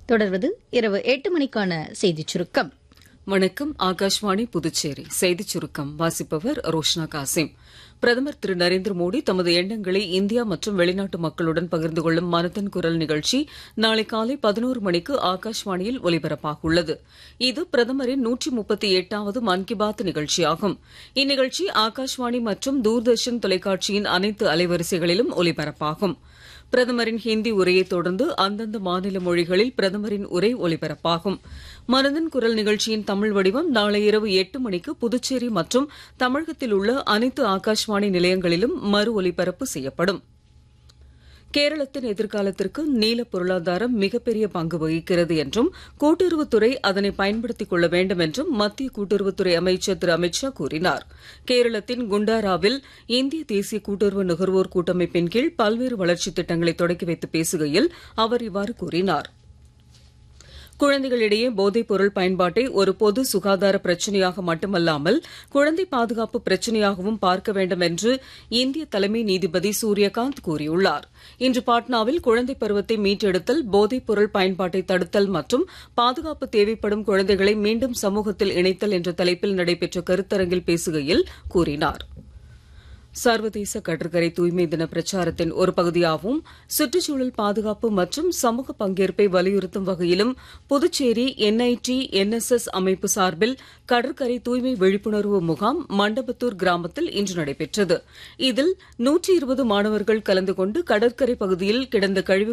தொடர்வது இரவு எட்டு மணிக்கான செய்திச் சுருக்கம் வணக்கம் ஆகாஷ்வாணி புதுச்சேரி செய்திச் சுருக்கம் வாசிப்பவர் ரோஷ்னா காசிம் பிரதமர் திரு நரேந்திர மோடி தமது எண்ணங்களை இந்தியா மற்றும் வெளிநாட்டு மக்களுடன் பகிர்ந்து கொள்ளும் மனதின் குரல் நிகழ்ச்சி நாளை காலை பதினோரு மணிக்கு ஆகாஷ்வாணியில் ஒலிபரப்பாக உள்ளது இது பிரதமரின் நூற்றி முப்பத்தி எட்டாவது மன் கி பாத் நிகழ்ச்சியாகும் இந்நிகழ்ச்சி ஆகாஷ்வாணி மற்றும் தூர்தர்ஷன் தொலைக்காட்சியின் அனைத்து அலைவரிசைகளிலும் ஒலிபரப்பாகும் பிரதமரின் ஹிந்தி உரையைத் தொடர்ந்து அந்தந்த மாநில மொழிகளில் பிரதமரின் உரை ஒலிபரப்பாகும் மனதின் குரல் நிகழ்ச்சியின் தமிழ் வடிவம் நாளை இரவு எட்டு மணிக்கு புதுச்சேரி மற்றும் தமிழகத்தில் உள்ள அனைத்து ஆகாஷ்வாணி நிலையங்களிலும் மறு ஒலிபரப்பு செய்யப்படும் கேரளத்தின் எதிர்காலத்திற்கு நீல பொருளாதாரம் மிகப்பெரிய பங்கு வகிக்கிறது என்றும் கூட்டுறவுத்துறை அதனை பயன்படுத்திக் கொள்ள வேண்டும் என்றும் மத்திய கூட்டுறவுத்துறை அமைச்சர் திரு அமித்ஷா கூறினார் கேரளத்தின் குண்டாராவில் இந்திய தேசிய கூட்டுறவு நுகர்வோர் கூட்டமைப்பின் கீழ் பல்வேறு வளர்ச்சித் திட்டங்களை தொடக்கி வைத்து பேசுகையில் அவர் இவ்வாறு கூறினார் குழந்தைகளிடையே போதைப் பொருள் பயன்பாட்டை ஒரு பொது சுகாதார பிரச்சனையாக மட்டுமல்லாமல் குழந்தை பாதுகாப்பு பிரச்சனையாகவும் பார்க்க வேண்டும் என்று இந்திய தலைமை நீதிபதி சூரியகாந்த் கூறியுள்ளார் இன்று பாட்னாவில் குழந்தை பருவத்தை மீட்டெடுத்தல் போதைப் பொருள் பயன்பாட்டை தடுத்தல் மற்றும் பாதுகாப்பு தேவைப்படும் குழந்தைகளை மீண்டும் சமூகத்தில் இணைத்தல் என்ற தலைப்பில் நடைபெற்ற கருத்தரங்கில் பேசுகையில் கூறினார் சர்வதேச கடற்கரை தூய்மை தின பிரச்சாரத்தின் ஒரு பகுதியாகவும் சுற்றுச்சூழல் பாதுகாப்பு மற்றும் சமூக பங்கேற்பை வலியுறுத்தும் வகையிலும் புதுச்சேரி என்ஐடி என்எஸ்எஸ் அமைப்பு சார்பில் கடற்கரை தூய்மை விழிப்புணர்வு முகாம் மண்டபத்தூர் கிராமத்தில் இன்று நடைபெற்றது இதில் நூற்றி இருபது மாணவர்கள் கலந்து கொண்டு கடற்கரை பகுதியில் கிடந்த கழிவு